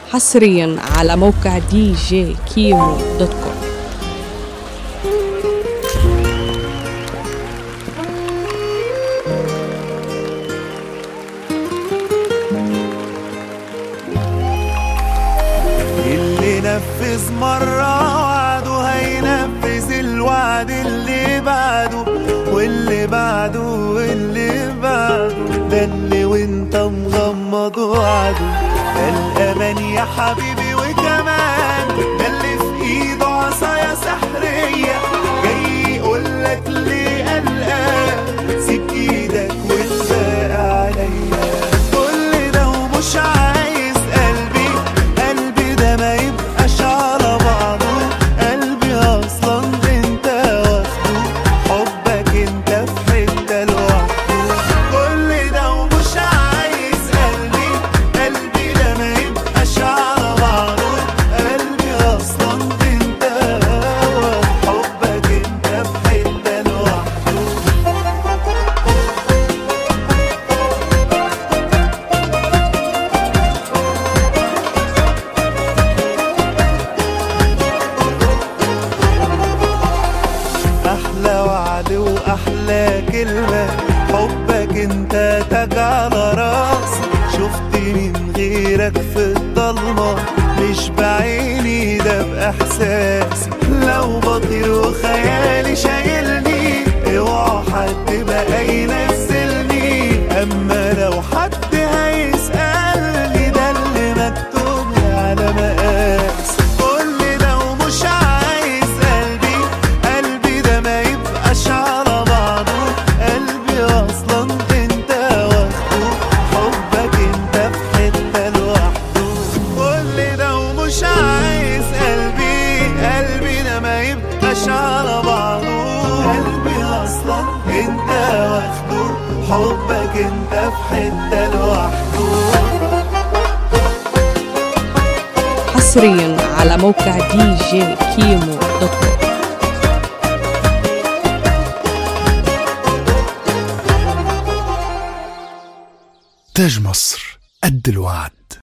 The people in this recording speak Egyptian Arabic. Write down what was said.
حصريا على موقع دي جي كيمو دوت كوم اللي نفذ مرة وعده هينفذ الوعد اللي بعده واللي بعده واللي بعده ده اللي وانت مغمض وعده ده الأمان يا حبيبي وكمان ده اللي في ايده عصايا سحرية جاي يقولك ليه قلقان سيب ايدك والباقي عليا كل ده ومش عايز قلبي قلبي ده ما يبقاش على بعضه قلبي اصلا انت واخده حبك انت في حته لوحده كل ده ومش عايز قلبي قلبي ده ما يبقاش على بعضه قلبي اصلا انت واخده حبك انت في حته لوحده احلى وعد واحلى كلمه حبك انت تاج على راسي شفتني من غيرك في الضلمه مش بعيني ده باحساسي لو بطير وخيالي شايلني اوعى حد بقى ينزلني اما لو حد هيسالني ده اللي مكتوب لي على مقاس كل ده ومش عايز قلبي قلبي ده ما يبقاش على بعضه قلبي اصلا انت واخده حبك انت في حته لوحده كل ده ومش عايز قلبي قلبي ده ما يبقاش على بعضه قلبي اصلا انت واخده حبك انت في حته لوحده حصريا على موقع دي جي كيمو دوت كوم تاج مصر قد الوعد